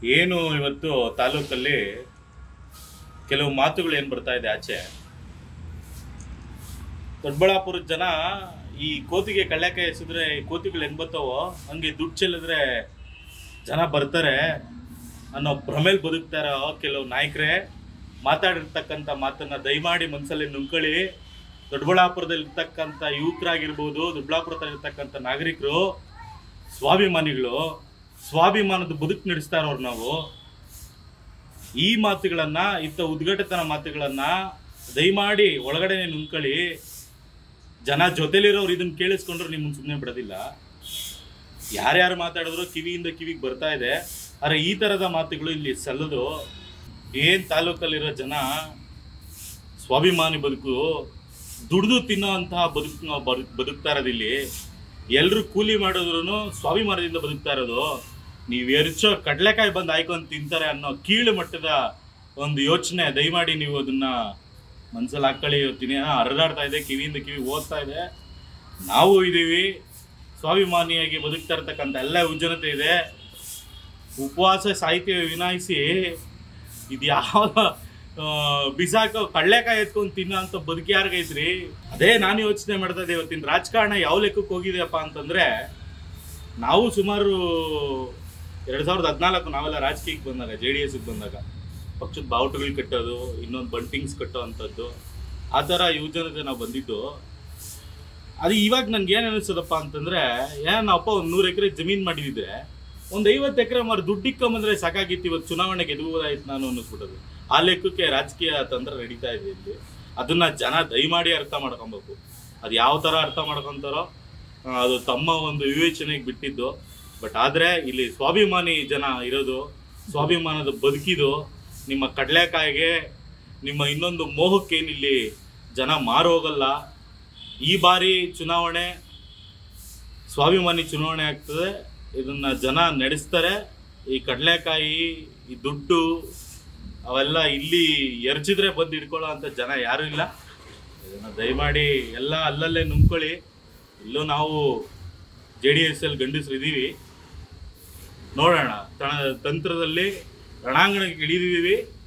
ಏನು ಇವತ್ತು ತಾಲೂಕಲ್ಲಿ ಕೆಲವು ಮಾತುಗಳು ಏನು ಬರ್ತಾ ಇದೆ ಆಚೆ ದೊಡ್ಡಬಳ್ಳಾಪುರದ ಜನ ಈ ಕೋತಿಗೆ ಕಳ್ಳೆಕಾಯಿ ಎಸಿದ್ರೆ ಈ ಕೋತಿಗಳು ಹೆಂಗ್ ಬರ್ತಾವೋ ಹಂಗೆ ದುಡ್ಡು ಚೆಲ್ಲಿದ್ರೆ ಜನ ಬರ್ತಾರೆ ಅನ್ನೋ ಭ್ರಮೇಲ್ ಬದುಕ್ತಾ ಇರೋ ಕೆಲವು ನಾಯಕರೇ ಮಾತಾಡಿರ್ತಕ್ಕಂಥ ಮಾತನ್ನ ದಯಮಾಡಿ ಮನಸ್ಸಲ್ಲಿ ನುಂಕಳಿ ದೊಡ್ಡಬಳ್ಳಾಪುರದಲ್ಲಿರ್ತಕ್ಕಂಥ ಯುವಕರಾಗಿರ್ಬೋದು ದೊಡ್ಡಬಳ್ಳಾಪುರದಲ್ಲಿರ್ತಕ್ಕಂಥ ನಾಗರಿಕರು ಸ್ವಾಭಿಮಾನಿಗಳು ಸ್ವಾಭಿಮಾನದ ಬದುಕು ನಡೆಸ್ತಾ ಇರೋರು ನಾವು ಈ ಮಾತುಗಳನ್ನ ಇಂಥ ಉದ್ಘಾಟತನ ಮಾತುಗಳನ್ನ ದಯಮಾಡಿ ಒಳಗಡೆ ನುಂಕಳಿ ಜನ ಜೊತೆಲಿರೋರು ಇದನ್ನ ಕೇಳಿಸ್ಕೊಂಡ್ರು ನಿಮ್ಮನ್ನ ಸುಮ್ಮನೆ ಬಿಡೋದಿಲ್ಲ ಯಾರ್ಯಾರು ಮಾತಾಡಿದ್ರು ಕಿವಿಯಿಂದ ಕಿವಿಗೆ ಬರ್ತಾ ಇದೆ ಆದ್ರೆ ಈ ತರದ ಮಾತುಗಳು ಇಲ್ಲಿ ಸಲ್ಲದು ಏನ್ ತಾಲೂಕಲ್ಲಿರೋ ಜನ ಸ್ವಾಭಿಮಾನಿ ಬದುಕು ದುಡಿದು ತಿನ್ನೋ ಅಂತಹ ಬದುಕು ನಾವು ಬದು ಬದುಕ್ತಾ ಇರೋದು ಇಲ್ಲಿ ಎಲ್ರು ಕೂಲಿ ಮಾಡಿದ್ರು ಸ್ವಾಭಿಮಾನದಿಂದ ಬದುಕ್ತಾ ಇರೋದು ನೀವು ಎರಚೋ ಕಡಲೆಕಾಯಿ ಬಂದು ಆಯ್ಕೊಂಡು ತಿಂತಾರೆ ಅನ್ನೋ ಕೀಳು ಮಟ್ಟದ ಒಂದು ಯೋಚನೆ ದಯಮಾಡಿ ನೀವು ಅದನ್ನ ಮನ್ಸಲ್ಲಿ ಹಾಕೊಳ್ಳಿ ಇವತ್ತಿನ ಹರಿದಾಡ್ತಾ ಇದೆ ಕಿವಿಯಿಂದ ಕಿವಿ ಓದ್ತಾ ಇದೆ ನಾವು ಇದೀವಿ ಸ್ವಾಭಿಮಾನಿಯಾಗಿ ಬದುಕ್ತಾ ಇರ್ತಕ್ಕಂಥ ಎಲ್ಲ ಯುವಜನತೆ ಇದೆ ಉಪವಾಸ ಸಾಹಿತ್ಯ ವಿನಾಯಿಸಿ ಇದು ಯಾವ ಆ, ಬಿಸಾಕೋ ಕಳ್ಳೆಕಾಯಿ ಎತ್ಕೊಂಡು ತಿನ್ನೋ ಅಂತ ಬದುಕಿ ಯಾರಿಗೈತ್ರಿ ಅದೇ ನಾನು ಯೋಚನೆ ಮಾಡ್ತಾ ಇದ್ದೆ ಇವತ್ತಿನ ರಾಜಕಾರಣ ಯಾವ ಲೆಕ್ಕಕ್ಕೆ ಹೋಗಿದೆಯಪ್ಪ ಅಂತಂದ್ರೆ ನಾವು ಸುಮಾರು ಎರಡ್ ಸಾವಿರದ ಹದಿನಾಲ್ಕು ನಾವೆಲ್ಲ ರಾಜಕೀಯಕ್ಕೆ ಬಂದಾಗ ಜೆ ಡಿ ಎಸ್ಗೆ ಬಂದಾಗ ಪಕ್ಷದ ಬಾವುಟಗಳು ಕಟ್ಟೋದು ಇನ್ನೊಂದು ಬಂಟಿಂಗ್ಸ್ ಕಟ್ಟೋ ಅಂಥದ್ದು ಆ ಥರ ಯುವಜನತೆ ನಾವು ಬಂದಿದ್ದು ಅದು ಇವಾಗ ನನ್ಗೆ ಏನು ಅನಿಸ್ತದಪ್ಪ ಅಂತಂದ್ರೆ ಏನ್ ಅಪ್ಪ ಒಂದು ನೂರು ಎಕರೆ ಜಮೀನು ಮಾಡಿದ್ರೆ ಒಂದು ಐವತ್ತು ಎಕರೆ ಮಾರು ದುಡ್ಡಿಕ್ಕೊಂಬಂದ್ರೆ ಸಾಕಾಗಿತ್ತು ಇವತ್ತು ಚುನಾವಣೆಗೆ ಗೆದ್ಬೋದಾಯ್ತು ನಾನು ಅನ್ನಿಸ್ಬಿಟ್ಟದು ಆ ಲೆಕ್ಕಕ್ಕೆ ರಾಜಕೀಯ ತಂತ್ರ ನಡೀತಾ ಇದೆ ಇಲ್ಲಿ ಅದನ್ನ ಜನ ದಯಮಾಡಿ ಅರ್ಥ ಮಾಡ್ಕೊಬೇಕು ಅದು ಯಾವ ಥರ ಅರ್ಥ ಮಾಡ್ಕೊತಾರೋ ಆ, ಅದು ತಮ್ಮ ಒಂದು ವಿವೇಚನೆಗೆ ಬಿಟ್ಟಿದ್ದು ಬಟ್ ಆದರೆ ಇಲ್ಲಿ ಸ್ವಾಭಿಮಾನಿ ಜನ ಇರೋದು ಸ್ವಾಭಿಮಾನದ ಬದುಕಿದು ನಿಮ್ಮ ಕಡಲೆಕಾಯಿಗೆ ನಿಮ್ಮ ಇನ್ನೊಂದು ಮೋಹಕ್ಕೇನಿಲ್ಲಿ ಜನ ಮಾರೋಗಲ್ಲ ಈ ಬಾರಿ ಚುನಾವಣೆ ಸ್ವಾಭಿಮಾನಿ ಚುನಾವಣೆ ಆಗ್ತದೆ ಇದನ್ನ ಜನ ನಡೆಸ್ತಾರೆ ಈ ಕಡಲೆಕಾಯಿ ಈ ದುಡ್ಡು ಅವೆಲ್ಲ ಇಲ್ಲಿ ಎರಚಿದ್ರೆ ಬಂದು ಹಿಡ್ಕೊಳ್ಳೋ ಅಂತ ಜನ ಯಾರೂ ಇಲ್ಲ ಇದನ್ನ ದಯಮಾಡಿ ಎಲ್ಲ ಅಲ್ಲಲ್ಲೇ ನುಂಗ್ಕೊಳ್ಳಿ ಇಲ್ಲೂ ನಾವು ಜೆ ಡಿ ಎಸ್ ಅಲ್ಲಿ ಗಂಡಸರು ಇದ್ದೀವಿ ನೋಡೋಣ ತ- ತಂತ್ರದಲ್ಲಿ ರಣಾಂಗಣಕ್ಕೆ ಇಳಿದಿದ್ದೀವಿ